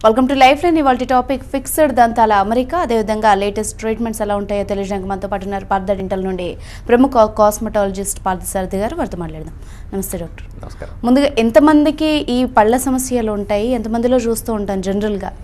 Welcome to life line ఇవాళ topic fixed దంతాల అమెరికా అదేవిధంగా లేటెస్ట్ ట్రీట్మెంట్స్ ఎలా ఉంటాయో తెలియడానికి మనతో పాటు ఉన్నారు పార్థ డెంటల్ నుండి ప్రముఖ కాస్మెటాలజిస్ట్ పార్థసారథి గారు వారితో మాట్లాడదాం నమస్తే డాక్టర్ నమస్కారం ముందుగా ఎంతమందికి ఈ పళ్ళ సమస్యలు ఉంటాయి ఎంతమందిలో చూస్తూ ఉంటాం జనరల్గా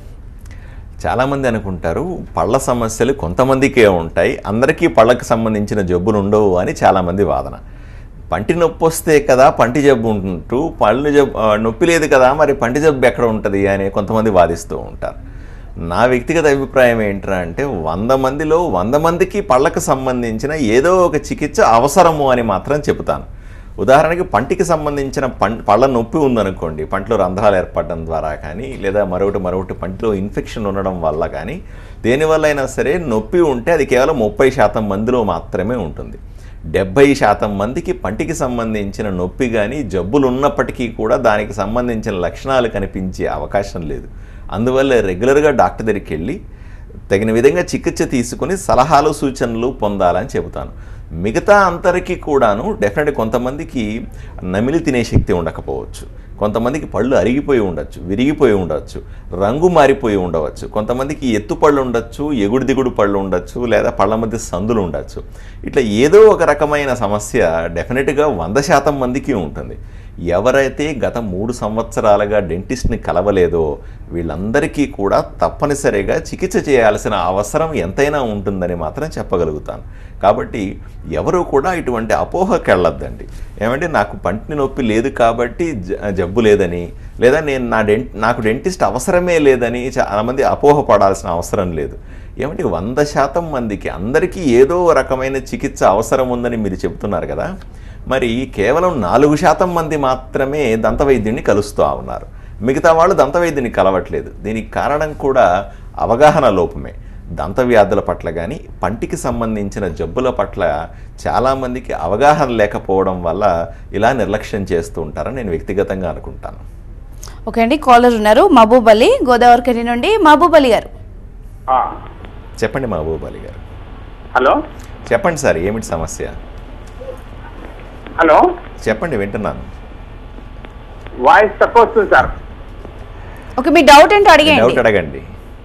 చాలామంది అనుకుంటారు పళ్ళ సమస్యలు కొంతమందికే ఉంటాయి అందరికీ పళ్ళకు సంబంధించిన జబ్బులు ఉండవు అని చాలామంది వాదన పంటి నొప్పి వస్తే కదా పంటి జబ్బు ఉంటుంటూ పళ్ళు జబ్బు ఆ, నొప్పి లేదు కదా మరి పంటి జబ్బు ఎక్కడ ఉంటుంది అని కొంతమంది వాదిస్తూ ఉంటారు నా వ్యక్తిగత అభిప్రాయం ఏంట్రా అంటే వంద మందిలో వంద మందికి పళ్ళకు సంబంధించిన ఏదో ఒక చికిత్స అవసరము అని మాత్రం చెబుతాను ఉదాహరణకి పంటికి సంబంధించిన పం పళ్ళ నొప్పి ఉందనుకోండి పంటలో రంధ్రాలు ఏర్పడడం ద్వారా కానీ లేదా మరొకటి మరొకటి పంటిలో ఇన్ఫెక్షన్ ఉండడం వల్ల కానీ దేనివల్ల అయినా సరే నొప్పి ఉంటే అది కేవలం ముప్పై శాతం మందిలో మాత్రమే ఉంటుంది డెబ్బై శాతం మందికి పంటికి సంబంధించిన నొప్పి కానీ జబ్బులు ఉన్నప్పటికీ కూడా దానికి సంబంధించిన లక్షణాలు కనిపించే అవకాశం లేదు అందువల్ల రెగ్యులర్గా డాక్టర్ దగ్గరికి వెళ్ళి తగిన విధంగా చికిత్స తీసుకుని సలహాలు సూచనలు పొందాలని చెబుతాను మిగతా అంతరికి కూడాను డెఫినెట్ కొంతమందికి నమిలి తినే శక్తి ఉండకపోవచ్చు కొంతమందికి పళ్ళు అరిగిపోయి ఉండొచ్చు విరిగిపోయి ఉండొచ్చు రంగు మారిపోయి ఉండవచ్చు కొంతమందికి ఎత్తు పళ్ళు ఉండొచ్చు ఎగుడు దిగుడు పళ్ళు ఉండొచ్చు లేదా పళ్ళ మధ్య సందులు ఉండొచ్చు ఇట్లా ఏదో ఒక రకమైన సమస్య డెఫినెట్గా వంద శాతం మందికి ఉంటుంది ఎవరైతే గత మూడు సంవత్సరాలుగా డెంటిస్ట్ని కలవలేదో వీళ్ళందరికీ కూడా తప్పనిసరిగా చికిత్స చేయాల్సిన అవసరం ఎంతైనా ఉంటుందని మాత్రం చెప్పగలుగుతాను కాబట్టి ఎవరు కూడా ఇటువంటి అపోహకి వెళ్ళొద్దండి ఏమంటే నాకు పంటి నొప్పి లేదు కాబట్టి జ- జబ్బు లేదని లేదా నేను నా డెంట్ నాకు డెంటిస్ట్ అవసరమే లేదని చాలామంది అపోహ పడాల్సిన అవసరం లేదు ఏమంటే వంద శాతం మందికి అందరికీ ఏదో రకమైన చికిత్స అవసరం ఉందని మీరు చెబుతున్నారు కదా మరి కేవలం నాలుగు శాతం మంది మాత్రమే దంతవైద్యుడిని కలుస్తూ ఉన్నారు మిగతా వాళ్ళు దంతవైద్యుని కలవట్లేదు దీనికి కారణం కూడా అవగాహన లోపమే దంత వ్యాధుల పట్ల కానీ పంటికి సంబంధించిన జబ్బుల పట్ల చాలామందికి అవగాహన లేకపోవడం వల్ల ఇలా నిర్లక్ష్యం చేస్తూ ఉంటారని నేను వ్యక్తిగతంగా అనుకుంటాను ఓకే అండి కాలర్ ఉన్నారు మహబూబ్ అలీ గోదావరి కని నుండి మహబూబ్ అలీ గారు ఆ, చెప్పండి మహబూబ్ అలీ గారు హలో చెప్పండి సార్ ఏమిటి సమస్య హలో చెప్పండి వింటున్నాను వాయిస్ తక్కువ వస్తుంది సార్ ఓకే మీ డౌట్ ఏంటో అడిగేయండి డౌట్ అడగండి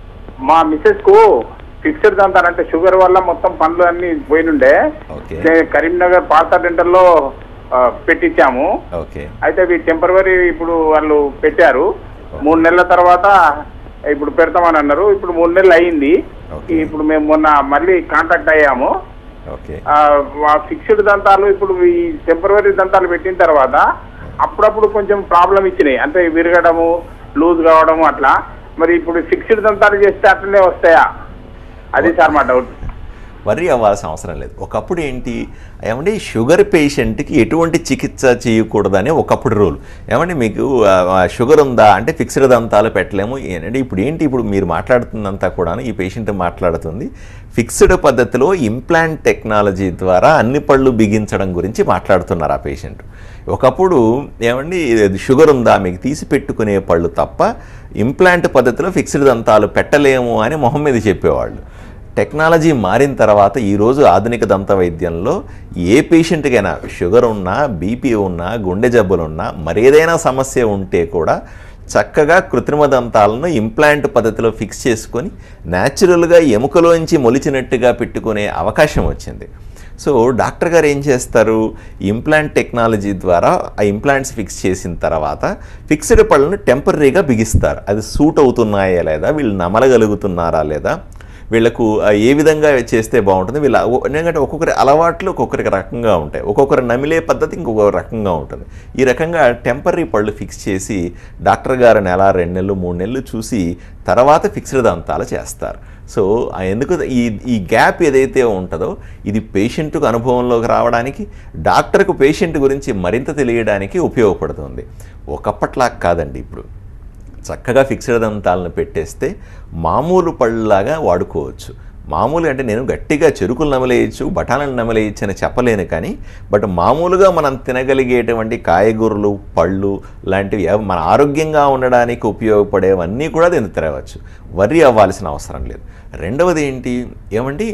మా మిస్సెస్ కు ఫిక్స్డ్ అంటారంటే షుగర్ వల్ల మొత్తం పండ్లు అన్ని పోయినుండే ఓకే నేను కరీంనగర్ పాత డెంటల్ లో ఆ, పెట్టించాము ఓకే అయితే అవి టెంపరవరీ ఇప్పుడు వాళ్ళు పెట్టారు మూడు నెలల తర్వాత ఇప్పుడు పెడతామని అన్నారు ఇప్పుడు మూడు నెలలు అయ్యింది Okay. ఇప్పుడు మేము మొన్న మళ్ళీ కాంటాక్ట్ అయ్యాము ఓకే ఫిక్స్డ్ దంతాలు ఇప్పుడు ఈ టెంపరవరీ దంతాలు పెట్టిన తర్వాత అప్పుడప్పుడు కొంచెం ప్రాబ్లం ఇచ్చినాయి అంటే విరగడము లూజ్ కావడము అట్లా మరి ఇప్పుడు ఫిక్స్డ్ దంతాలు చేస్తే అట్లనే వస్తాయా అది సార్ మా డౌట్ వరి అవ్వాల్సిన అవసరం లేదు ఒకప్పుడు ఏంటి ఏమంటే షుగర్ పేషెంట్కి ఎటువంటి చికిత్స చేయకూడదని ఒకప్పుడు రూల్ ఏమంటే మీకు ఆ, ఆ, షుగర్ ఉందా అంటే ఫిక్స్డ్ దంతాలు పెట్టలేము ఏంటంటే ఇప్పుడు ఏంటి ఇప్పుడు మీరు మాట్లాడుతుందంతా కూడాను ఈ పేషెంట్ మాట్లాడుతుంది ఫిక్స్డ్ పద్ధతిలో ఇంప్లాంట్ టెక్నాలజీ ద్వారా అన్ని పళ్ళు బిగించడం గురించి మాట్లాడుతున్నారు ఆ పేషెంట్ ఒకప్పుడు ఏమండి ఇది షుగర్ ఉందా మీకు తీసి పెట్టుకునే పళ్ళు తప్ప ఇంప్లాంట్ పద్ధతిలో ఫిక్స్డ్ దంతాలు పెట్టలేము అని మొహం మీద చెప్పేవాళ్ళు టెక్నాలజీ మారిన తర్వాత ఈరోజు ఆధునిక దంత వైద్యంలో ఏ పేషెంట్కైనా షుగర్ ఉన్నా బీపీ ఉన్నా గుండె జబ్బులు ఉన్నా మరేదైనా సమస్య ఉంటే కూడా చక్కగా కృత్రిమ దంతాలను ఇంప్లాంట్ పద్ధతిలో ఫిక్స్ చేసుకొని న్యాచురల్గా ఎముకలోంచి మొలిచినట్టుగా పెట్టుకునే అవకాశం వచ్చింది సో డాక్టర్ గారు ఏం చేస్తారు ఇంప్లాంట్ టెక్నాలజీ ద్వారా ఆ ఇంప్లాంట్స్ ఫిక్స్ చేసిన తర్వాత ఫిక్స్డ్ పళ్ళను టెంపరీగా బిగిస్తారు అది సూట్ అవుతున్నాయా లేదా వీళ్ళు నమలగలుగుతున్నారా లేదా వీళ్ళకు ఆ, ఏ విధంగా చేస్తే బాగుంటుంది వీళ్ళ ఓ- ఎందుకంటే ఒక్కొక్కరి అలవాట్లు ఒక్కొక్కరికి రకంగా ఉంటాయి ఒక్కొక్కరు నమిలే పద్ధతి ఇంకొక రకంగా ఉంటుంది ఈ రకంగా టెంపరీ పళ్ళు ఫిక్స్ చేసి డాక్టర్ గారు నెల రెండు నెలలు మూడు నెలలు చూసి తర్వాత ఫిక్స్డ్ దంతాలు చేస్తారు సో ఆ ఎందుకు ఈ ఈ గ్యాప్ ఏదైతే ఉంటుందో ఇది పేషెంట్కు అనుభవంలోకి రావడానికి డాక్టర్కు పేషెంట్ గురించి మరింత తెలియడానికి ఉపయోగపడుతుంది ఒకప్పట్లా కాదండి ఇప్పుడు చక్కగా ఫిక్స్డ్ దంతాలను పెట్టేస్తే మామూలు పళ్ళలాగా వాడుకోవచ్చు మామూలు అంటే నేను గట్టిగా చెరుకులు నమలేయచ్చు బఠానీలు నమలేయచ్చు అని చెప్పలేను కానీ బట్ మామూలుగా మనం తినగలిగేటువంటి కాయగూరలు పళ్ళు లాంటివి ఎవ- మన ఆరోగ్యంగా ఉండడానికి ఉపయోగపడేవన్నీ కూడా దీన్ని తినవచ్చు వరి అవ్వాల్సిన అవసరం లేదు రెండవది ఏంటి ఏమండి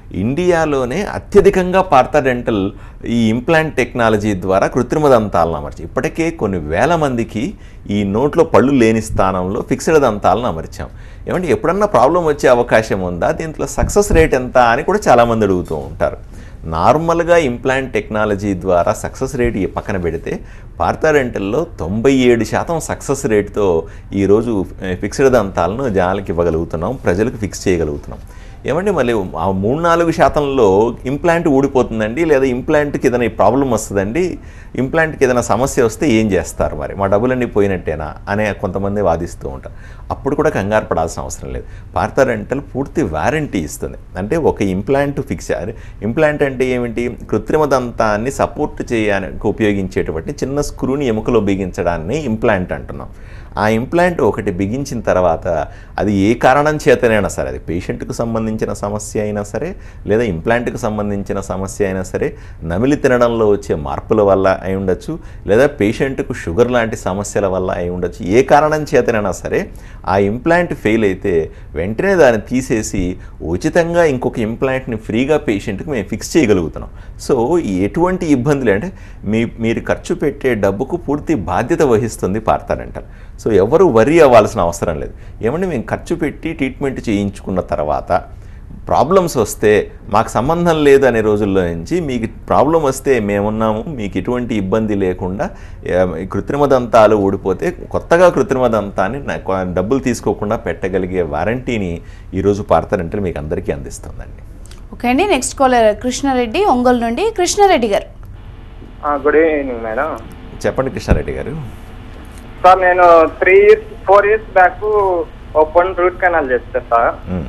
ఇండియాలోనే అత్యధికంగా పార్థ డెంటల్ ఈ ఇంప్లాంట్ టెక్నాలజీ ద్వారా కృత్రిమ దంతాలను అమర్చి ఇప్పటికే కొన్ని వేల మందికి ఈ నోట్లో పళ్ళు లేని స్థానంలో ఫిక్స్డ్ దంతాలను అమర్చాం ఏమంటే ఎప్పుడన్నా ప్రాబ్లం వచ్చే అవకాశం ఉందా దీంట్లో సక్సెస్ రేట్ ఎంత అని కూడా చాలామంది అడుగుతూ ఉంటారు నార్మల్గా ఇంప్లాంట్ టెక్నాలజీ ద్వారా సక్సెస్ రేట్ ఈ పక్కన పెడితే పార్థారెంటల్లో తొంభై ఏడు శాతం సక్సెస్ రేట్తో ఈరోజు ఫిక్స్డ్ దంతాలను జనాలకి ఇవ్వగలుగుతున్నాం ప్రజలకు ఫిక్స్ చేయగలుగుతున్నాం ఏమండి మళ్ళీ ఆ మూడు నాలుగు శాతంలో ఇంప్లాంట్ ఊడిపోతుందండి లేదా ఇంప్లాంట్కి ఏదైనా ప్రాబ్లం వస్తుందండి ఇంప్లాంట్కి ఏదైనా సమస్య వస్తే ఏం చేస్తారు మరి మా డబ్బులన్నీ పోయినట్టేనా అనే కొంతమంది వాదిస్తూ ఉంటారు అప్పుడు కూడా కంగారు పడాల్సిన అవసరం లేదు పార్థ రెంటల్ పూర్తి వారంటీ ఇస్తుంది అంటే ఒక ఇంప్లాంట్ ఫిక్స్ ఇంప్లాంట్ అంటే ఏమిటి కృత్రిమ దంతాన్ని సపోర్ట్ చేయడానికి ఉపయోగించేటువంటి చిన్న స్క్రూని ఎముకలో బిగించడాన్ని ఇంప్లాంట్ అంటున్నాం ఆ ఇంప్లాంట్ ఒకటి బిగించిన తర్వాత అది ఏ కారణం చేతనైనా సరే అది పేషెంట్కు సంబంధించిన సమస్య అయినా సరే లేదా ఇంప్లాంట్కి సంబంధించిన సమస్య అయినా సరే నమిలి తినడంలో వచ్చే మార్పుల వల్ల అయి ఉండొచ్చు లేదా పేషెంట్కు షుగర్ లాంటి సమస్యల వల్ల అయి ఉండొచ్చు ఏ కారణం చేతనైనా సరే ఆ ఇంప్లాంట్ ఫెయిల్ అయితే వెంటనే దాన్ని తీసేసి ఉచితంగా ఇంకొక ఇంప్లాంట్ని ఫ్రీగా పేషెంట్కి మేము ఫిక్స్ చేయగలుగుతున్నాం సో ఎటువంటి ఇబ్బందులు అంటే మీ మీరు ఖర్చు పెట్టే డబ్బుకు పూర్తి బాధ్యత వహిస్తుంది పార్థారెంటల్ సో ఎవరు వరి అవ్వాల్సిన అవసరం లేదు ఏమంటే మేము ఖర్చు పెట్టి ట్రీట్మెంట్ చేయించుకున్న తర్వాత ప్రాబ్లమ్స్ వస్తే మాకు సంబంధం లేదు అనే రోజుల్లో నుంచి మీకు ప్రాబ్లం వస్తే మేమున్నాము మీకు ఎటువంటి ఇబ్బంది లేకుండా ఏ, ఈ కృత్రిమ దంతాలు ఊడిపోతే కొత్తగా కృత్రిమ దంతాన్ని నా- కొ- డబ్బులు తీసుకోకుండా పెట్టగలిగే వారంటీని ఈరోజు పార్థారెంటల్ మీకు అందరికీ అందిస్తుందండి ఓకే అండి నెక్స్ట్ కాలర్ కృష్ణారెడ్డి ఒంగోలు నుండి కృష్ణారెడ్డి గారు గుడ్ ఈవినింగ్ మేడం చెప్పండి కృష్ణారెడ్డి గారు సార్ నేను three years four years back open root canal చేస్తే సార్ ఉమ్.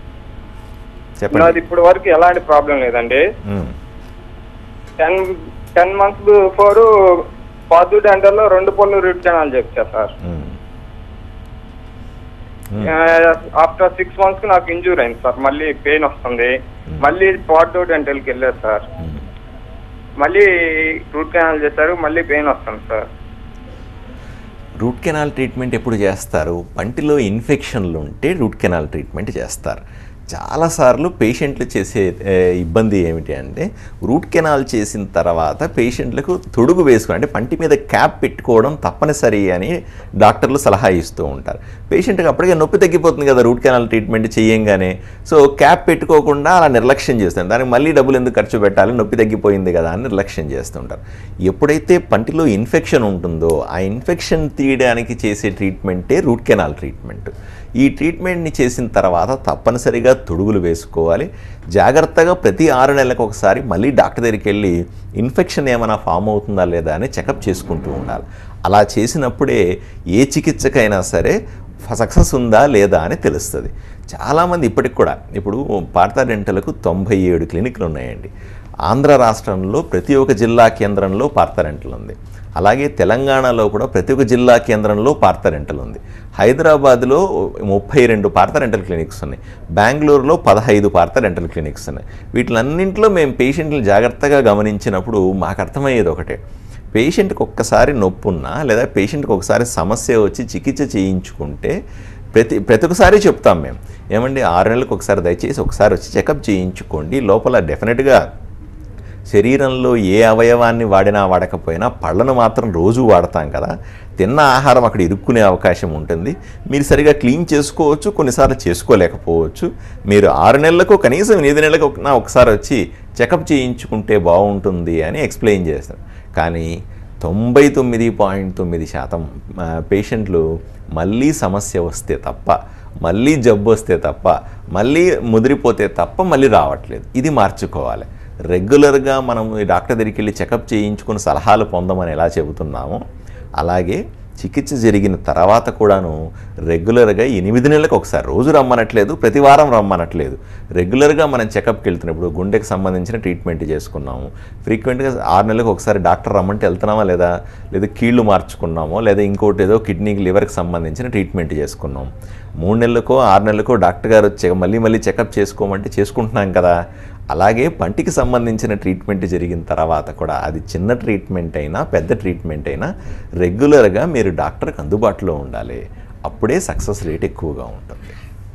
నాది చెప్పండి ఇప్పుడు వరకు ఎలాంటి ప్రాబ్లం లేదండి um. Ten ten months before పాదు డెంటల్లో రెండు పళ్ళు రూట్ కెనాల్ చేస్తా sir um. Um. After six months కి నాకు ఇంజూర్ అయింది సార్ మళ్ళీ పెయిన్ వస్తుంది మళ్ళీ పాదు డెంటల్కి వెళ్ళారు సార్ ఉమ్. మళ్ళీ రూట్ కెనాల్ చేశారు మళ్ళీ పెయిన్ వస్తుంది సార్ రూట్ కెనాల్ ట్రీట్మెంట్ ఎప్పుడు చేస్తారు పంటిలో ఇన్ఫెక్షన్లు ఉంటే రూట్ కెనాల్ ట్రీట్మెంట్ చేస్తారు చాలాసార్లు పేషెంట్లు చేసే ఏ, ఇబ్బంది ఏమిటి అంటే రూట్ కెనాల్ చేసిన తర్వాత పేషెంట్లకు తొడుగు వేసుకుని అంటే పంటి మీద క్యాప్ పెట్టుకోవడం తప్పనిసరి అని డాక్టర్లు సలహా ఇస్తూ ఉంటారు పేషెంట్కి అప్పటికే నొప్పి తగ్గిపోతుంది కదా రూట్ కెనాల్ ట్రీట్మెంట్ చేయంగానే సో క్యాప్ పెట్టుకోకుండా అలా నిర్లక్ష్యం చేస్తారు దానికి మళ్ళీ డబ్బులు ఎందుకు ఖర్చు పెట్టాలి నొప్పి తగ్గిపోయింది కదా అని నిర్లక్ష్యం చేస్తుంటారు ఎప్పుడైతే పంటిలో ఇన్ఫెక్షన్ ఉంటుందో ఆ ఇన్ఫెక్షన్ తీయడానికి చేసే ట్రీట్మెంటే రూట్ కెనాల్ ట్రీట్మెంట్ ఈ ట్రీట్మెంట్ని చేసిన తర్వాత తప్పనిసరిగా తొడుగులు వేసుకోవాలి జాగ్రత్తగా ప్రతి ఆరు నెలలకు ఒకసారి మళ్ళీ డాక్టర్ దగ్గరికి వెళ్ళి ఇన్ఫెక్షన్ ఏమైనా ఫామ్ అవుతుందా లేదా అని చెకప్ చేసుకుంటూ ఉండాలి అలా చేసినప్పుడే ఏ చికిత్సకైనా సరే సక్సెస్ ఉందా లేదా అని తెలుస్తుంది చాలామంది ఇప్పటికి కూడా ఇప్పుడు పార్థా డెంటల్కు తొంభై ఏడు క్లినిక్లు ఉన్నాయండి ఆంధ్ర రాష్ట్రంలో ప్రతి ఒక్క జిల్లా కేంద్రంలో పార్థా డెంటల్ ఉంది అలాగే తెలంగాణలో కూడా ప్రతి ఒక్క జిల్లా కేంద్రంలో పార్థా డెంటల్ ఉంది హైదరాబాద్లో ముప్పై రెండు పార్థా డెంటల్ క్లినిక్స్ ఉన్నాయి బెంగళూరులో పదహైదు పార్థా డెంటల్ క్లినిక్స్ ఉన్నాయి వీటిలన్నింటిలో మేము పేషెంట్లు జాగ్రత్తగా గమనించినప్పుడు మాకు అర్థమయ్యేది ఒకటే పేషెంట్కి ఒక్కసారి నొప్పి ఉన్నా లేదా పేషెంట్కి ఒకసారి సమస్య వచ్చి చికిత్స చేయించుకుంటే ప్రతి ప్రతి ఒక్కసారి చెప్తాం మేము ఏమండి ఆరు నెలలకు ఒకసారి దయచేసి ఒకసారి వచ్చి చెకప్ చేయించుకోండి లోపల డెఫినెట్గా శరీరంలో ఏ అవయవాన్ని వాడినా వాడకపోయినా పళ్ళను మాత్రం రోజు వాడతాం కదా తిన్న ఆహారం అక్కడ ఇరుక్కునే అవకాశం ఉంటుంది మీరు సరిగా క్లీన్ చేసుకోవచ్చు కొన్నిసార్లు చేసుకోలేకపోవచ్చు మీరు ఆరు నెలలకు కనీసం ఎనిమిది నెలలకు ఒక- నా ఒకసారి వచ్చి చెకప్ చేయించుకుంటే బాగుంటుంది అని ఎక్స్ప్లెయిన్ చేస్తారు కానీ తొంభై తొమ్మిది పాయింట్ తొమ్మిది శాతం ఆ, పేషెంట్లు మళ్ళీ సమస్య వస్తే తప్ప మళ్ళీ జబ్బు వస్తే తప్ప మళ్ళీ ముదిరిపోతే తప్ప మళ్ళీ రావట్లేదు ఇది మార్చుకోవాలి రెగ్యులర్గా మనం ఈ డాక్టర్ దగ్గరికి వెళ్ళి చెకప్ చేయించుకుని సలహాలు పొందమని ఎలా చెబుతున్నామో అలాగే చికిత్స జరిగిన తర్వాత కూడాను రెగ్యులర్గా ఎనిమిది నెలలకు ఒకసారి రోజు రమ్మనట్లేదు ప్రతి వారం రమ్మనట్లేదు రెగ్యులర్గా మనం చెకప్కి వెళ్తున్నప్పుడు గుండెకి సంబంధించిన ట్రీట్మెంట్ చేసుకున్నాము ఫ్రీక్వెంట్గా ఆరు నెలలకు ఒకసారి డాక్టర్ రమ్మంటే వెళ్తున్నామా లేదా లేదా కీళ్ళు మార్చుకున్నామో లేదా ఇంకోటి ఏదో కిడ్నీకి లివర్కి సంబంధించిన ట్రీట్మెంట్ చేసుకున్నాం మూడు నెలలకో ఆరు నెలలకో డాక్టర్ గారు వచ్చి మళ్ళీ మళ్ళీ చెకప్ చేసుకోమంటే చేసుకుంటున్నాం కదా అలాగే పంటికి సంబంధించిన ట్రీట్మెంట్ జరిగిన తర్వాత కూడా అది చిన్న ట్రీట్మెంట్ అయినా పెద్ద ట్రీట్మెంట్ అయినా రెగ్యులర్గా మీరు డాక్టర్కి అందుబాటులో ఉండాలి అప్పుడే సక్సెస్ రేట్ ఎక్కువగా ఉంటుంది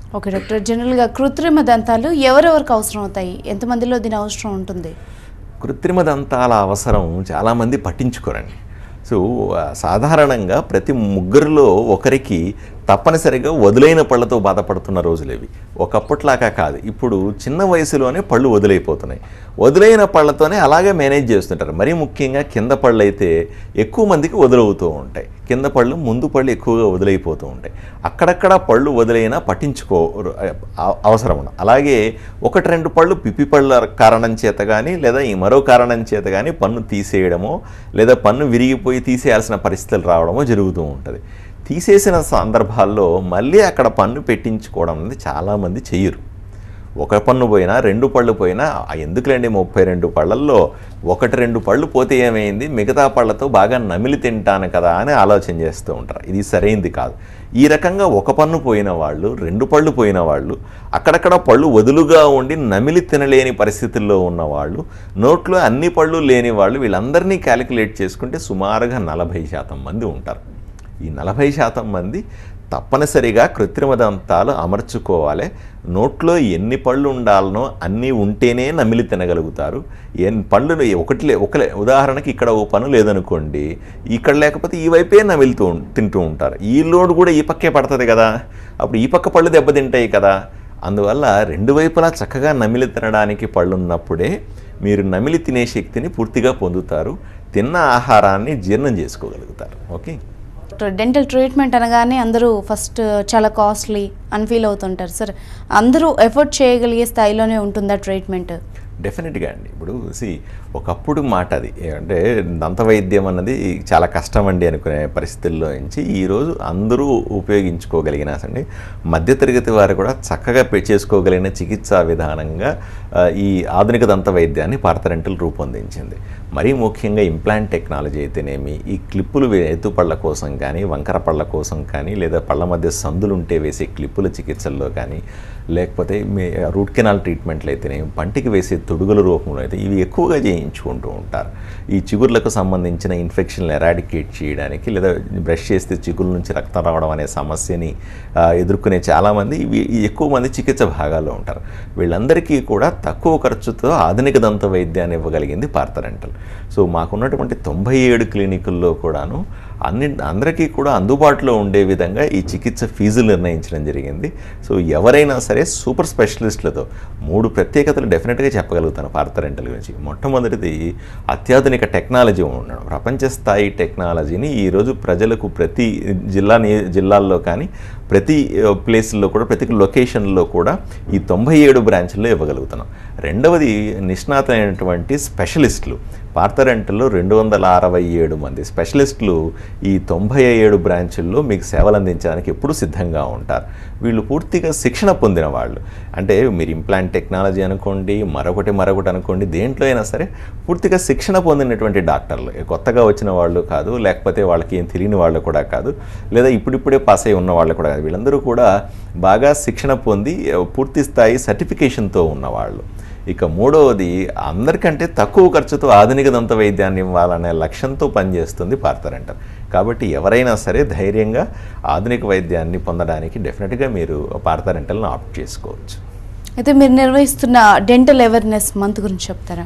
ఓకే డాక్టర్ జనరల్గా కృత్రిమ దంతాలు ఎవరెవరికి అవసరం అవుతాయి ఎంతమందిలో దీని అవసరం ఉంటుంది కృత్రిమ దంతాల అవసరం చాలామంది పట్టించుకోరండి సో ఆ, సాధారణంగా ప్రతి ముగ్గురిలో ఒకరికి తప్పనిసరిగా వదిలైన పళ్ళతో బాధపడుతున్న రోజులు ఇవి ఒకప్పట్లాగా కాదు ఇప్పుడు చిన్న వయసులోనే పళ్ళు వదిలైపోతున్నాయి వదిలైన పళ్ళతోనే అలాగే మేనేజ్ చేస్తుంటారు మరీ ముఖ్యంగా కింద పళ్ళు అయితే ఎక్కువ మందికి వదులవుతూ ఉంటాయి కింద పళ్ళు ముందు పళ్ళు ఎక్కువగా వదిలైపోతూ ఉంటాయి అక్కడక్కడ పళ్ళు వదిలైనా పట్టించుకో అ- అవసరం ఉన్న అలాగే ఒకటి రెండు పళ్ళు పిప్పి పళ్ళ కారణం చేత కానీ లేదా ఈ మరో కారణం చేత కానీ పన్ను తీసేయడమో లేదా పన్ను విరిగిపోయి తీసేయాల్సిన పరిస్థితులు రావడమో జరుగుతూ ఉంటుంది తీసేసిన సందర్భాల్లో మళ్ళీ అక్కడ పన్ను పెట్టించుకోవడం అనేది చాలామంది చెయ్యరు ఒక పన్ను పోయినా రెండు పళ్ళు పోయినా ఆ ఎందుకులేండి ముప్పై రెండు పళ్ళల్లో ఒకటి రెండు పళ్ళు పోతే ఏమైంది మిగతా పళ్ళతో బాగా నమిలి తింటాను కదా అని ఆలోచన చేస్తూ ఉంటారు ఇది సరైంది కాదు ఈ రకంగా ఒక పన్ను పోయిన వాళ్ళు రెండు పళ్ళు పోయిన వాళ్ళు అక్కడక్కడ పళ్ళు వదులుగా ఉండి నమిలి తినలేని పరిస్థితుల్లో ఉన్నవాళ్ళు నోట్లో అన్ని పళ్ళు లేని వాళ్ళు వీళ్ళందరినీ క్యాలిక్యులేట్ చేసుకుంటే సుమారుగా నలభై శాతం మంది ఉంటారు ఈ నలభై శాతం మంది తప్పనిసరిగా కృత్రిమ దంతాలు అమర్చుకోవాలి నోట్లో ఎన్ని పళ్ళు ఉండాలనో అన్నీ ఉంటేనే నమిలి తినగలుగుతారు ఎన్ పళ్ళు ఒకటి లే- ఒక లే- ఉదాహరణకి ఇక్కడ ఓ పను లేదనుకోండి ఇక్కడ లేకపోతే ఈ వైపే నమిలుతూ ఉం- తింటూ ఉంటారు ఈ లోడ్ కూడా ఈ పక్కే పడుతుంది కదా అప్పుడు ఈ పక్క పళ్ళు దెబ్బతింటాయి కదా అందువల్ల రెండు వైపులా చక్కగా నమిలి తినడానికి పళ్ళు ఉన్నప్పుడే మీరు నమిలి తినే శక్తిని పూర్తిగా పొందుతారు తిన్న ఆహారాన్ని జీర్ణం చేసుకోగలుగుతారు ఓకే డాక్టర్ డెంటల్ ట్రీట్మెంట్ అనగానే అందరూ ఫస్ట్ చాలా కాస్ట్లీ అని ఫీల్ అవుతుంటారు సార్ అందరూ ఎఫర్ట్ చేయగలిగే స్థాయిలోనే ఉంటుందా ట్రీట్మెంట్ డెఫినెట్గా అండి ఇప్పుడు సి ఒకప్పుడు మాట అది అంటే దంత వైద్యం అన్నది చాలా కష్టం అండి అనుకునే పరిస్థితుల్లో నుంచి ఈరోజు అందరూ ఉపయోగించుకోగలిగిన అండి మధ్యతరగతి వారు కూడా చక్కగా పె- చేసుకోగలిగిన చికిత్సా విధానంగా ఆ, ఈ ఆధునిక దంత వైద్యాన్ని పార్థరెంటల్ రూపొందించింది మరీ ముఖ్యంగా ఇంప్లాంట్ టెక్నాలజీ అయితేనేమి ఈ క్లిప్పులు వే- ఎత్తు పళ్ళ కోసం కానీ వంకర పళ్ళ కోసం కానీ లేదా పళ్ళ మధ్య సందులు ఉంటే వేసే క్లిప్పుల చికిత్సల్లో కానీ లేకపోతే మీ రూట్ కెనాల్ ట్రీట్మెంట్లు అయితేనేమి పంటికి వేసే తొడుగుల రూపంలో అయితే ఇవి ఎక్కువగా చేయించుకుంటూ ఉంటారు ఈ చిగుర్లకు సంబంధించిన ఇన్ఫెక్షన్లు ఎరాడికేట్ చేయడానికి లేదా బ్రష్ చేస్తే చిగురు నుంచి రక్తం రావడం అనే సమస్యని ఆ, ఎదుర్కొనే చాలామంది ఇవి ఈ ఎక్కువ మంది చికిత్స భాగాల్లో ఉంటారు వీళ్ళందరికీ కూడా తక్కువ ఖర్చుతో ఆధునిక దంత వైద్యాన్ని ఇవ్వగలిగింది పార్థరెంటల్ సో మాకున్నటువంటి తొంభై ఏడు క్లినికుల్లో కూడాను అన్ని అందరికీ కూడా అందుబాటులో ఉండే విధంగా ఈ చికిత్స ఫీజులు నిర్ణయించడం జరిగింది సో ఎవరైనా సరే సూపర్ స్పెషలిస్టులతో మూడు ప్రత్యేకతలు డెఫినెట్గా చెప్పగలుగుతాను పార్థరెంటల్ గురించి మొట్టమొదటిది అత్యాధునిక టెక్నాలజీ ఉండడం ప్రపంచ స్థాయి టెక్నాలజీని ఈరోజు ప్రజలకు ప్రతి జిల్లా ని- జిల్లాల్లో కానీ ప్రతి ఆ, ప్లేస్లో కూడా ప్రతి లొకేషన్లో కూడా ఈ తొంభై ఏడు బ్రాంచ్ల్లో ఇవ్వగలుగుతున్నాం రెండవది నిష్ణాతమైనటువంటి స్పెషలిస్టులు పార్థరెంటల్లో రెండు వందల అరవై ఏడు మంది స్పెషలిస్టులు ఈ తొంభై ఏడు బ్రాంచుల్లో మీకు సేవలు అందించడానికి ఎప్పుడూ సిద్ధంగా ఉంటారు వీళ్ళు పూర్తిగా శిక్షణ పొందిన వాళ్ళు అంటే మీరు ఇంప్లాంట్ టెక్నాలజీ అనుకోండి మరొకటి మరొకటి అనుకోండి దేంట్లో అయినా సరే పూర్తిగా శిక్షణ పొందినటువంటి డాక్టర్లు కొత్తగా వచ్చిన వాళ్ళు కాదు లేకపోతే వాళ్ళకి ఏం తెలియని వాళ్ళు కూడా కాదు లేదా ఇప్పుడిప్పుడే పాస్ అయి ఉన్న వాళ్ళు కూడా కాదు వీళ్ళందరూ కూడా బాగా శిక్షణ పొంది పూర్తి స్థాయి సర్టిఫికేషన్తో ఉన్నవాళ్ళు ఇక మూడవది అందరికంటే తక్కువ ఖర్చుతో ఆధునిక దంత వైద్యాన్ని ఇవ్వాలనే లక్ష్యంతో పనిచేస్తుంది పార్థరెంటల్ కాబట్టి ఎవరైనా సరే ధైర్యంగా ఆధునిక వైద్యాన్ని పొందడానికి డెఫినెట్గా మీరు పార్థరెంటల్ని ఆప్ట్ చేసుకోవచ్చు అయితే మీరు నిర్వహిస్తున్న డెంటల్ అవేర్నెస్ మంత్ గురించి చెప్తారా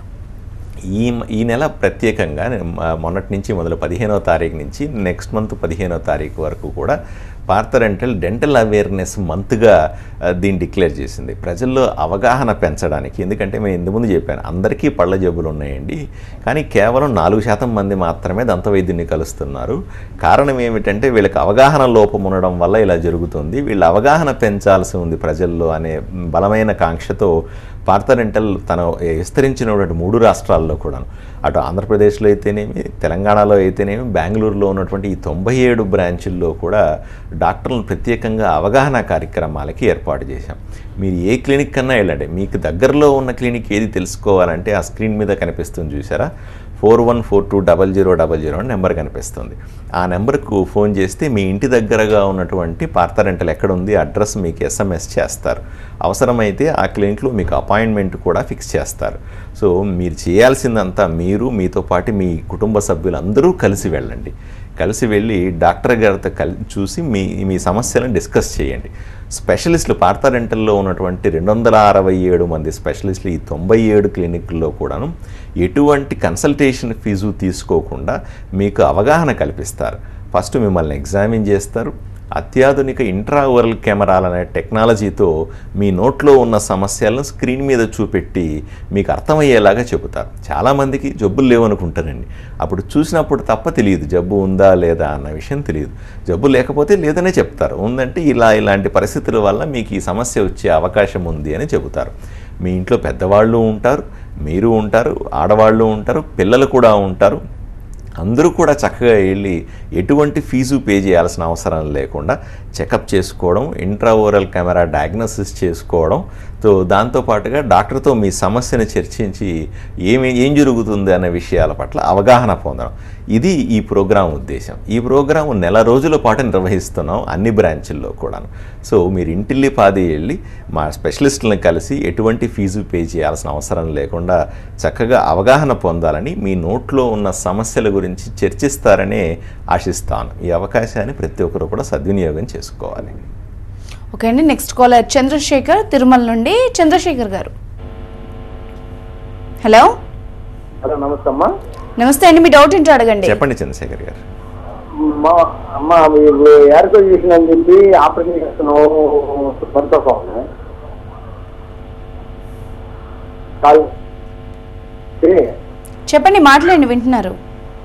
ఈ ఈ నెల ప్రత్యేకంగా నేను మ- మొన్నటి నుంచి మొదలు పదిహేనో తారీఖు నుంచి నెక్స్ట్ మంత్ పదిహేనో తారీఖు వరకు కూడా పార్థరెంటల్ డెంటల్ అవేర్నెస్ మంత్గా ఆ, దీన్ని డిక్లేర్ చేసింది ప్రజల్లో అవగాహన పెంచడానికి ఎందుకంటే మేము ఇంతకుముందు చెప్పాను అందరికీ పళ్ళ జబ్బులు ఉన్నాయండి కానీ కేవలం నాలుగు శాతం మంది మాత్రమే దంత వైద్యుని కలుస్తున్నారు కారణం ఏమిటంటే వీళ్ళకి అవగాహన లోపం ఉండడం వల్ల ఇలా జరుగుతుంది వీళ్ళ అవగాహన పెంచాల్సి ఉంది ప్రజల్లో అనే బలమైన కాంక్షతో పార్థరెంటల్ తన విస్తరించినటువంటి మూడు రాష్ట్రాల్లో కూడా అటు ఆంధ్రప్రదేశ్లో అయితేనేమి తెలంగాణలో అయితేనేమి బెంగళూరులో ఉన్నటువంటి ఈ తొంభై ఏడు బ్రాంచుల్లో కూడా డాక్టర్లను ప్రత్యేకంగా అవగాహన కార్యక్రమాలకి ఏర్పాటు చేశాం మీరు ఏ క్లినిక్ కన్నా వెళ్ళండి మీకు దగ్గరలో ఉన్న క్లినిక్ ఏది తెలుసుకోవాలంటే ఆ స్క్రీన్ మీద కనిపిస్తుంది చూసారా four one four two double zero double zero అని నెంబర్ కనిపిస్తుంది ఆ నెంబర్కు ఫోన్ చేస్తే మీ ఇంటి దగ్గరగా ఉన్నటువంటి పార్థరెంటల్ ఎక్కడ ఉంది అడ్రస్ మీకు ఎస్ఎంఎస్ చేస్తారు అవసరమైతే ఆ క్లినిక్లో మీకు అపాయింట్మెంట్ కూడా ఫిక్స్ చేస్తారు సో మీరు చేయాల్సిందంతా మీరు మీతో పాటు మీ కుటుంబ సభ్యులందరూ కలిసి వెళ్ళండి కలిసి వెళ్ళి డాక్టర్ గారితో కలి చూసి మీ మీ సమస్యలను డిస్కస్ చేయండి స్పెషలిస్టులు పార్థ డెంటల్లో ఉన్నటువంటి రెండు వందల అరవై ఏడు మంది స్పెషలిస్టులు ఈ తొంభై ఏడు క్లినిక్ల్లో కూడాను ఎటువంటి కన్సల్టేషన్ ఫీజు తీసుకోకుండా మీకు అవగాహన కల్పిస్తారు ఫస్ట్ మిమ్మల్ని ఎగ్జామిన్ చేస్తారు అత్యాధునిక ఇంట్రావరల్ కెమెరాలు అనే టెక్నాలజీతో మీ నోట్లో ఉన్న సమస్యలను స్క్రీన్ మీద చూపెట్టి మీకు అర్థమయ్యేలాగా చెబుతారు చాలామందికి జబ్బులు లేవనుకుంటారండి అప్పుడు చూసినప్పుడు తప్ప తెలియదు జబ్బు ఉందా లేదా అన్న విషయం తెలియదు జబ్బు లేకపోతే లేదనే చెప్తారు ఉందంటే ఇలా ఇలాంటి పరిస్థితుల వల్ల మీకు ఈ సమస్య వచ్చే అవకాశం ఉంది అని చెబుతారు మీ ఇంట్లో పెద్దవాళ్ళు ఉంటారు మీరు ఉంటారు ఆడవాళ్ళు ఉంటారు పిల్లలు కూడా ఉంటారు అందరూ కూడా చక్కగా వెళ్ళి ఎటువంటి ఫీజు పే చేయాల్సిన అవసరం లేకుండా చెకప్ చేసుకోవడం ఇంట్రాఓరల్ కెమెరా డయాగ్నోసిస్ చేసుకోవడం తో దాంతోపాటుగా డాక్టర్తో మీ సమస్యను చర్చించి ఏమి ఏం జరుగుతుంది అనే విషయాల పట్ల అవగాహన పొందడం ఇది ఈ ప్రోగ్రాం ఉద్దేశం ఈ ప్రోగ్రాం నెల రోజుల పాటు నిర్వహిస్తున్నాం అన్ని బ్రాంచుల్లో కూడాను సో మీరు ఇంటిల్లి పాది వెళ్ళి మా స్పెషలిస్టులను కలిసి ఎటువంటి ఫీజు పే చేయాల్సిన అవసరం లేకుండా చక్కగా అవగాహన పొందాలని మీ నోట్లో ఉన్న సమస్యల గురించి చర్చిస్తారనే ఆశిస్తాను ఈ అవకాశాన్ని ప్రతి ఒక్కరు కూడా సద్వినియోగం చేసుకోవాలి ఓకే అండి నెక్స్ట్ కాలర్ చంద్రశేఖర్ తిరుమల నుండి చంద్రశేఖర్ గారు హలో హలో నమస్తే అమ్మా నమస్తే అండి మీ డౌట్ ఏంటో అడగండి చెప్పండి చంద్రశేఖర్ గారు మా అమ్మ మీరు ఎయిర్కోల్ చేసిందని చెప్పి ఆపరేషన్ చేస్తున్నావు సంతోషం కాల్ సరే చెప్పండి మాట్లాడండి వింటున్నారు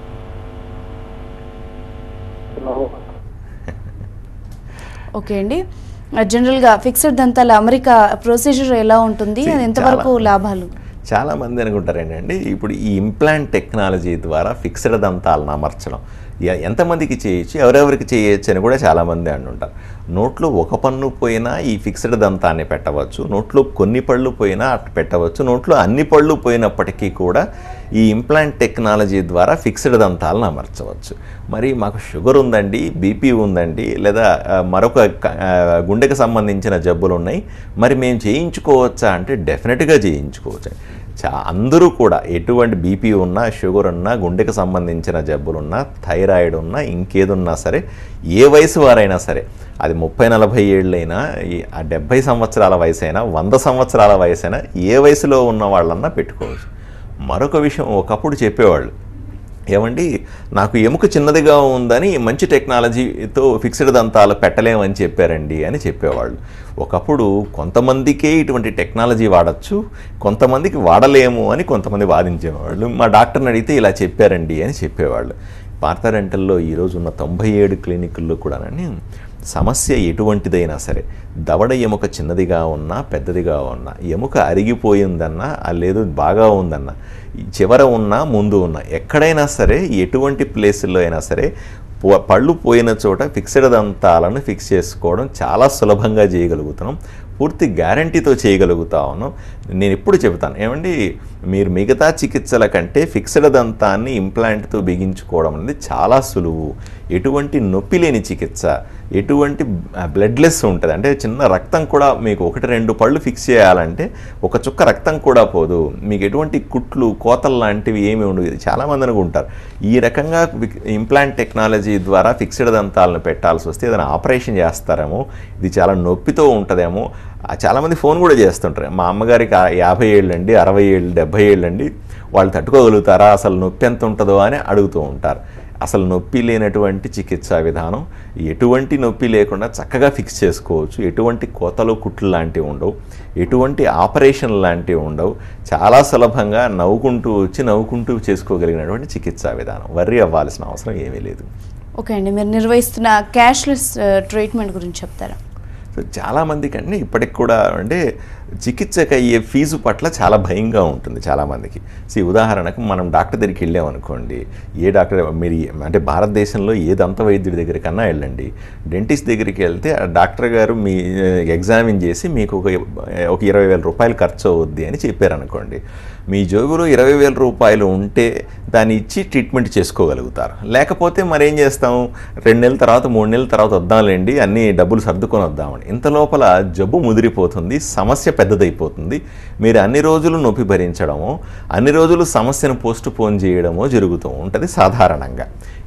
ఓకే అండి జనరల్గా ఫిక్స్డ్ దంతాల అమెరికా ప్రొసీజర్ ఎలా ఉంటుంది అది ఎంతవరకు చాలా. లాభాలు చాలా మంది అనుకుంటారు ఏంటంటే ఇప్పుడు ఈ ఇంప్లాంట్ టెక్నాలజీ ద్వారా ఫిక్స్డ్ దంతాలను అమర్చడం ఎ- ఎంతమందికి చేయొచ్చు ఎవరెవరికి చేయొచ్చు అని కూడా చాలామంది అంటుంటారు నోట్లో ఒక పన్ను పోయినా ఈ ఫిక్స్డ్ దంతాన్ని పెట్టవచ్చు నోట్లో కొన్ని పళ్ళు పోయినా అటు పెట్టవచ్చు నోట్లో అన్ని పళ్ళు పోయినప్పటికీ కూడా ఈ ఇంప్లాంట్ టెక్నాలజీ ద్వారా ఫిక్స్డ్ దంతాలను అమర్చవచ్చు మరి మాకు షుగర్ ఉందండి బీపీ ఉందండి లేదా ఆ, మరొక క- ఆ, గుండెకి సంబంధించిన జబ్బులు ఉన్నాయి మరి మేము చేయించుకోవచ్చా అంటే డెఫినెట్గా చేయించుకోవచ్చు చా అందరూ కూడా ఎటువంటి బీపీ ఉన్నా షుగర్ ఉన్నా గుండెకి సంబంధించిన జబ్బులున్నా థైరాయిడ్ ఉన్నా ఇంకేదున్నా సరే ఏ వయసు వారైనా సరే అది ముప్పై నలభై ఏళ్ళైనా ఈ- ఆ డెబ్భై సంవత్సరాల వయసు అయినా వంద సంవత్సరాల వయసు అయినా ఏ వయసులో ఉన్న వాళ్ళన్నా పెట్టుకోవచ్చు మరొక విషయం ఒకప్పుడు చెప్పేవాళ్ళు ఏమండి నాకు ఎముక చిన్నదిగా ఉందని మంచి టెక్నాలజీతో ఫిక్స్డ్ దంతాలు పెట్టలేమని చెప్పారండి అని చెప్పేవాళ్ళు ఒకప్పుడు కొంతమందికే ఇటువంటి టెక్నాలజీ వాడచ్చు కొంతమందికి వాడలేము అని కొంతమంది వాదించేవాళ్ళు మా డాక్టర్ని అడిగితే ఇలా చెప్పారండి అని చెప్పేవాళ్ళు పార్థరెంటల్లో ఈరోజు ఉన్న తొంభై ఏడు క్లినికుల్లో కూడానండి సమస్య ఎటువంటిదైనా సరే దవడ ఎముక చిన్నదిగా ఉన్నా పెద్దదిగా ఉన్నా ఎముక అరిగిపోయిందన్నా ఆ లేదు బాగా ఉందన్నా ఈ చివర ఉన్నా ముందు ఉన్నా ఎక్కడైనా సరే ఎటువంటి ప్లేసుల్లో అయినా సరే పో- పళ్ళు పోయిన చోట ఫిక్స్డ్ దంతాలను ఫిక్స్ చేసుకోవడం చాలా సులభంగా చేయగలుగుతున్నాం పూర్తి గ్యారంటీతో చేయగలుగుతా ఉన్నాం నేను ఎప్పుడు చెబుతాను ఏమండి మీరు మిగతా చికిత్సల కంటే ఫిక్స్డ్ దంతాన్ని ఇంప్లాంట్తో బిగించుకోవడం అనేది చాలా సులువు ఎటువంటి నొప్పి లేని చికిత్స ఎటువంటి బ్లడ్లెస్ ఉంటుంది అంటే చిన్న రక్తం కూడా మీకు ఒకటి రెండు పళ్ళు ఫిక్స్ చేయాలంటే ఒక చుక్క రక్తం కూడా పోదు మీకు ఎటువంటి కుట్లు కోతలు లాంటివి ఏమి ఉండవు ఇది చాలామంది అనుకుంటారు ఈ రకంగా ఇంప్లాంట్ టెక్నాలజీ ద్వారా ఫిక్స్డ్ దంతాలను పెట్టాల్సి వస్తే ఏదైనా ఆపరేషన్ చేస్తారేమో ఇది చాలా నొప్పితో ఉంటుందేమో ఆ చాలామంది ఫోన్ కూడా చేస్తుంటారు మా అమ్మగారికి ఆ యాభై ఏళ్ళండి అరవై ఏళ్ళు డెబ్భై ఏళ్ళండి వాళ్ళు తట్టుకోగలుగుతారా అసలు నొప్పి ఎంత ఉంటుందో అని అడుగుతూ ఉంటారు అసలు నొప్పి లేనటువంటి చికిత్సా విధానం ఎటువంటి నొప్పి లేకుండా చక్కగా ఫిక్స్ చేసుకోవచ్చు ఎటువంటి కోతలు కుట్లు లాంటివి ఉండవు ఎటువంటి ఆపరేషన్ లాంటివి ఉండవు చాలా సులభంగా నవ్వుకుంటూ వచ్చి నవ్వుకుంటూ చేసుకోగలిగినటువంటి చికిత్సా విధానం వర్రీ అవ్వాల్సిన అవసరం ఏమీ లేదు ఓకే అండి మీరు నిర్వహిస్తున్న క్యాష్లెస్ ట్రీట్మెంట్ గురించి చెప్తారా సో చాలామందికి అంటే ఇప్పటికి కూడా అంటే చికిత్సకు అయ్యే ఫీజు పట్ల చాలా భయంగా ఉంటుంది చాలామందికి సో ఉదాహరణకు మనం డాక్టర్ దగ్గరికి వెళ్ళామనుకోండి ఏ డాక్టర్ మీరు ఏ- అంటే భారతదేశంలో ఏ దంత వైద్యుడి దగ్గరికన్నా వెళ్ళండి డెంటిస్ట్ దగ్గరికి వెళ్తే ఆ డాక్టర్ గారు మీ ఎగ్జామిన్ చేసి మీకు ఒక ఒక ఇరవై వేల రూపాయలు ఖర్చు అవుద్ది అని చెప్పారనుకోండి మీ జోబులో ఇరవై వేల రూపాయలు ఉంటే దాన్ని ఇచ్చి ట్రీట్మెంట్ చేసుకోగలుగుతారు లేకపోతే మరి ఏం చేస్తాం రెండు నెలల తర్వాత మూడు నెలల తర్వాత వద్దాంలేండి అన్ని డబ్బులు సర్దుకొని వద్దామని ఇంత లోపల జబ్బు ముదిరిపోతుంది సమస్య పెద్దదైపోతుంది మీరు అన్ని రోజులు నొప్పి భరించడమో అన్ని రోజులు సమస్యను పోస్ట్ పోన్ చేయడమో జరుగుతూ ఉంటుంది సాధారణంగా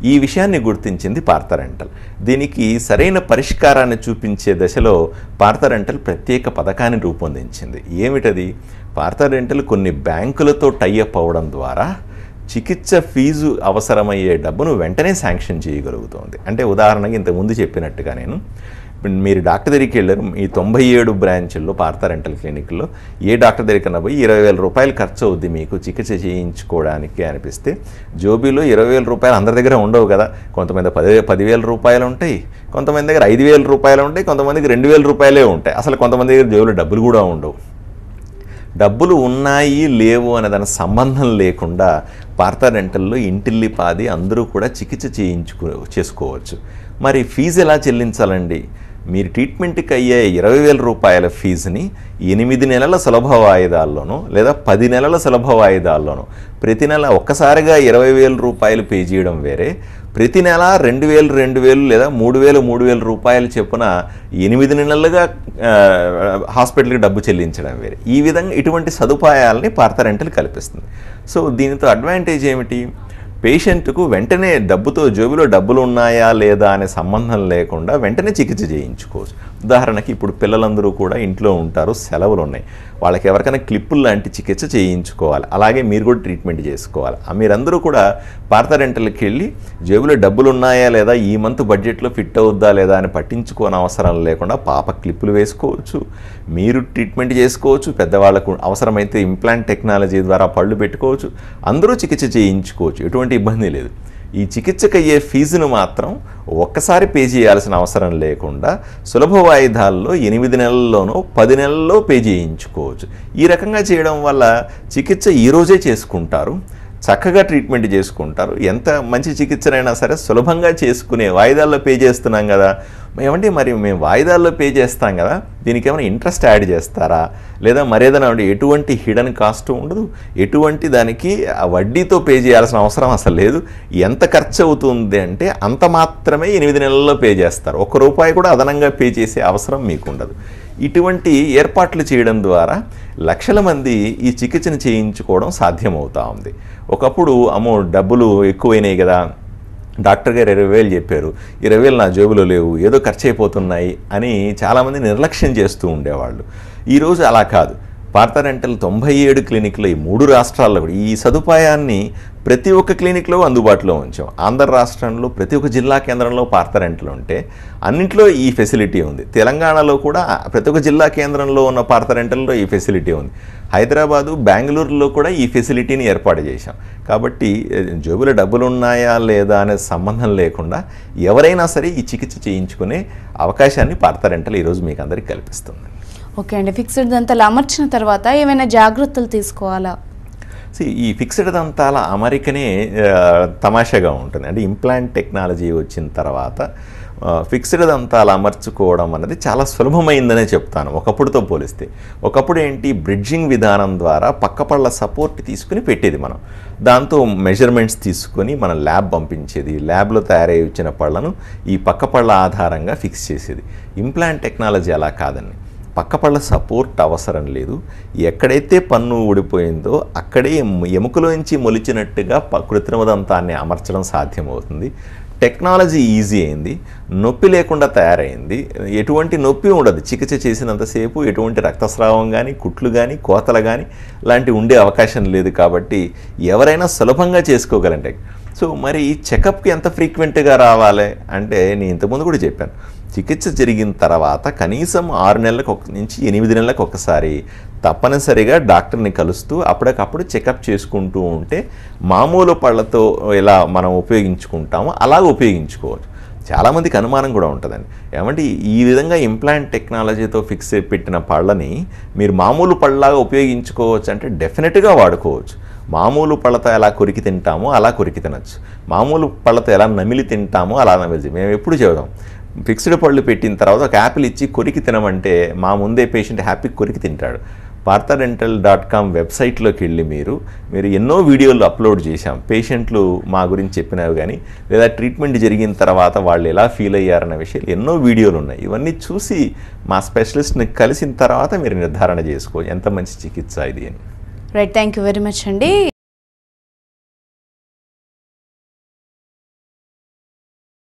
ఈ విషయాన్ని గుర్తించింది పార్థరెంటల్ దీనికి సరైన పరిష్కారాన్ని చూపించే దశలో పార్థరెంటల్ ప్రత్యేక పథకాన్ని రూపొందించింది ఏమిటది పార్థరెంటల్ కొన్ని బ్యాంకులతో టైఅప్ అవ్వడం ద్వారా చికిత్స ఫీజు అవసరమయ్యే డబ్బును వెంటనే శాంక్షన్ చేయగలుగుతోంది అంటే ఉదాహరణకి ఇంతకుముందు చెప్పినట్టుగా నేను ఇప్పుడు మీరు డాక్టర్ దగ్గరికి వెళ్ళారు ఈ తొంభై ఏడు బ్రాంచుల్లో పార్థ రెంటల్ క్లినిక్లో ఏ డాక్టర్ దగ్గరికన్నా పోయి ఇరవై వేల రూపాయలు ఖర్చు అవుద్ది మీకు చికిత్స చేయించుకోవడానికి అనిపిస్తే జోబీలో ఇరవై వేల రూపాయలు అందరి దగ్గర ఉండవు కదా కొంతమంది పది పదివేల రూపాయలు ఉంటాయి కొంతమంది దగ్గర ఐదు వేల రూపాయలు ఉంటాయి కొంతమందికి రెండు వేల రూపాయలే ఉంటాయి అసలు కొంతమంది దగ్గర జోబులో డబ్బులు కూడా ఉండవు డబ్బులు ఉన్నాయి లేవు అనే దాని సంబంధం లేకుండా పార్థ రెంటల్లో ఇంటిల్లిపాది అందరూ కూడా చికిత్స చేయించుకో చేసుకోవచ్చు మరి ఫీజు ఎలా చెల్లించాలండి మీరు ట్రీట్మెంట్కి అయ్యే ఇరవై వేల రూపాయల ఫీజుని ఎనిమిది నెలల సులభ వాయిదాల్లోనో లేదా పది నెలల సులభ వాయిదాల్లోనో ప్రతి నెల ఒక్కసారిగా ఇరవై వేల రూపాయలు పే చేయడం వేరే ప్రతి నెల రెండు వేలు రెండు వేలు లేదా మూడు వేలు మూడు వేల రూపాయలు చొప్పున ఎనిమిది నెలలుగా ఆ, హాస్పిటల్కి డబ్బు చెల్లించడం వేరే ఈ విధంగా ఇటువంటి సదుపాయాలని పార్థ రెంటల్ కల్పిస్తుంది సో దీనితో అడ్వాంటేజ్ ఏమిటి పేషెంట్కు వెంటనే డబ్బుతో జోబులో డబ్బులు ఉన్నాయా లేదా అనే సంబంధం లేకుండా వెంటనే చికిత్స చేయించుకోవచ్చు ఉదాహరణకి ఇప్పుడు పిల్లలందరూ కూడా ఇంట్లో ఉంటారు సెలవులు ఉన్నాయి వాళ్ళకి ఎవరికైనా క్లిప్పులు లాంటి చికిత్స చేయించుకోవాలి అలాగే మీరు కూడా ట్రీట్మెంట్ చేసుకోవాలి ఆ మీరందరూ కూడా పార్థ రెంటల్కి వెళ్ళి జేబులో డబ్బులు ఉన్నాయా లేదా ఈ మంత్ బడ్జెట్లో ఫిట్ అవుద్దా లేదా అని పట్టించుకోని అవసరం లేకుండా పాప క్లిప్పులు వేసుకోవచ్చు మీరు ట్రీట్మెంట్ చేసుకోవచ్చు పెద్దవాళ్ళకు అవసరమైతే ఇంప్లాంట్ టెక్నాలజీ ద్వారా పళ్ళు పెట్టుకోవచ్చు అందరూ చికిత్స చేయించుకోవచ్చు ఎటువంటి ఇబ్బంది లేదు ఈ చికిత్సకు అయ్యే ఫీజును మాత్రం ఒక్కసారి పే చేయాల్సిన అవసరం లేకుండా సులభ వాయిదాల్లో ఎనిమిది నెలల్లోనో పది నెలల్లో పే చేయించుకోవచ్చు ఈ రకంగా చేయడం వల్ల చికిత్స ఈ రోజే చేసుకుంటారు చక్కగా ట్రీట్మెంట్ చేసుకుంటారు ఎంత మంచి చికిత్సనైనా సరే సులభంగా చేసుకునే వాయిదాల్లో పే చేస్తున్నాం కదా ఏమంటే మరి మేము వాయిదాల్లో పే చేస్తాం కదా దీనికి ఏమైనా ఇంట్రెస్ట్ యాడ్ చేస్తారా లేదా మరేదైనా ఉంటే ఎటువంటి హిడెన్ కాస్ట్ ఉండదు ఎటువంటి దానికి ఆ వడ్డీతో పే చేయాల్సిన అవసరం అసలు లేదు ఎంత ఖర్చు అవుతుంది అంటే అంత మాత్రమే ఎనిమిది నెలల్లో పే చేస్తారు ఒక్క రూపాయి కూడా అదనంగా పే చేసే అవసరం మీకు ఉండదు ఇటువంటి ఏర్పాట్లు చేయడం ద్వారా లక్షల మంది ఈ చికిత్సను చేయించుకోవడం సాధ్యమవుతా ఉంది ఒకప్పుడు అమ్మో డబ్బులు ఎక్కువైనాయి కదా డాక్టర్ గారు ఇరవై వేలు చెప్పారు ఇరవై వేలు నా జేబులో లేవు ఏదో ఖర్చు అయిపోతున్నాయి అని చాలామంది నిర్లక్ష్యం చేస్తూ ఉండేవాళ్ళు ఈరోజు అలా కాదు పార్థరెంటల్ తొంభై ఏడు క్లినిక్లు ఈ మూడు రాష్ట్రాల్లో కూడా ఈ సదుపాయాన్ని ప్రతి ఒక్క క్లినిక్లో అందుబాటులో ఉంచాం ఆంధ్ర రాష్ట్రంలో ప్రతి ఒక్క జిల్లా కేంద్రంలో పార్థరెంటల్ ఉంటే అన్నింటిలో ఈ ఫెసిలిటీ ఉంది తెలంగాణలో కూడా ప్రతి ఒక్క జిల్లా కేంద్రంలో ఉన్న పార్థరెంటల్లో ఈ ఫెసిలిటీ ఉంది హైదరాబాదు బెంగళూరులో కూడా ఈ ఫెసిలిటీని ఏర్పాటు చేశాం కాబట్టి ఏ, జేబులో డబ్బులు ఉన్నాయా లేదా అనే సంబంధం లేకుండా ఎవరైనా సరే ఈ చికిత్స చేయించుకునే అవకాశాన్ని పార్థరెంటల్ ఈరోజు మీకు అందరికీ కల్పిస్తుంది ఓకే అండి ఫిక్స్డ్ దంతాలు అమర్చిన తర్వాత ఏమైనా జాగ్రత్తలు తీసుకోవాలా See, ఈ ఫిక్స్డ్ దంతాల అమరికనే ఆ, తమాషాగా ఉంటుంది అంటే ఇంప్లాంట్ టెక్నాలజీ వచ్చిన తర్వాత ఆ, ఫిక్స్డ్ దంతాలు అమర్చుకోవడం అనేది చాలా సులభమైందనే చెప్తాను ఒకప్పుడుతో పోలిస్తే ఒకప్పుడు ఏంటి బ్రిడ్జింగ్ విధానం ద్వారా పక్క పళ్ళ సపోర్ట్ తీసుకుని పెట్టేది మనం దాంతో మెజర్మెంట్స్ తీసుకొని మన ల్యాబ్ పంపించేది ల్యాబ్లో తయారై వచ్చిన పళ్ళను ఈ పక్క పళ్ళ ఆధారంగా ఫిక్స్ చేసేది ఇంప్లాంట్ టెక్నాలజీ అలా కాదండి పక్క పళ్ళ సపోర్ట్ అవసరం లేదు ఎక్కడైతే పన్ను ఊడిపోయిందో అక్కడే ఎము- ఎముకలోంచి మొలిచినట్టుగా ప- కృత్రిమ దంతాన్ని అమర్చడం సాధ్యమవుతుంది టెక్నాలజీ ఈజీ అయింది నొప్పి లేకుండా తయారైంది ఎటువంటి నొప్పి ఉండదు చికిత్స చేసినంతసేపు ఎటువంటి రక్తస్రావం కానీ కుట్లు కానీ కోతలు కానీ లాంటివి ఉండే అవకాశం లేదు కాబట్టి ఎవరైనా సులభంగా చేసుకోగలంటే సో మరి ఈ చెకప్కి ఎంత ఫ్రీక్వెంట్గా రావాలి అంటే నేను ఇంతకుముందు కూడా చెప్పాను చికిత్స జరిగిన తర్వాత కనీసం ఆరు నెలలకు ఒక నుంచి ఎనిమిది నెలలకు ఒకసారి తప్పనిసరిగా డాక్టర్ని కలుస్తూ అప్పటికప్పుడు చెకప్ చేసుకుంటూ ఉంటే మామూలు పళ్ళతో ఎలా మనం ఉపయోగించుకుంటామో అలా ఉపయోగించుకోవచ్చు చాలామందికి అనుమానం కూడా ఉంటుందండి ఏమంటే ఈ విధంగా ఇంప్లాంట్ టెక్నాలజీతో ఫిక్స్ పెట్టిన పళ్ళని మీరు మామూలు పళ్ళలాగా ఉపయోగించుకోవచ్చు అంటే డెఫినెట్గా వాడుకోవచ్చు మామూలు పళ్ళతో ఎలా కొరికి తింటామో అలా కొరికి తినచ్చు మామూలు పళ్ళతో ఎలా నమిలి తింటామో అలా నమిలి మేము ఎప్పుడు చెబుదాం ఫిక్స్డ్ పళ్ళు పెట్టిన తర్వాత ఒక యాపిల్ ఇచ్చి కొరికి తినమంటే మా ముందే పేషెంట్ హ్యాపీ కొరికి తింటాడు పార్థడెంటల్ డాట్ కామ్ వెబ్సైట్లోకి వెళ్ళి మీరు మీరు ఎన్నో వీడియోలు అప్లోడ్ చేశాం పేషెంట్లు మా గురించి చెప్పినవి కానీ లేదా ట్రీట్మెంట్ జరిగిన తర్వాత వాళ్ళు ఎలా ఫీల్ అయ్యారన్న విషయాలు ఎన్నో వీడియోలు ఉన్నాయి ఇవన్నీ చూసి మా స్పెషలిస్ట్ని కలిసిన తర్వాత మీరు నిర్ధారణ చేసుకో ఎంత మంచి చికిత్స ఇది అని right thank you very much అండి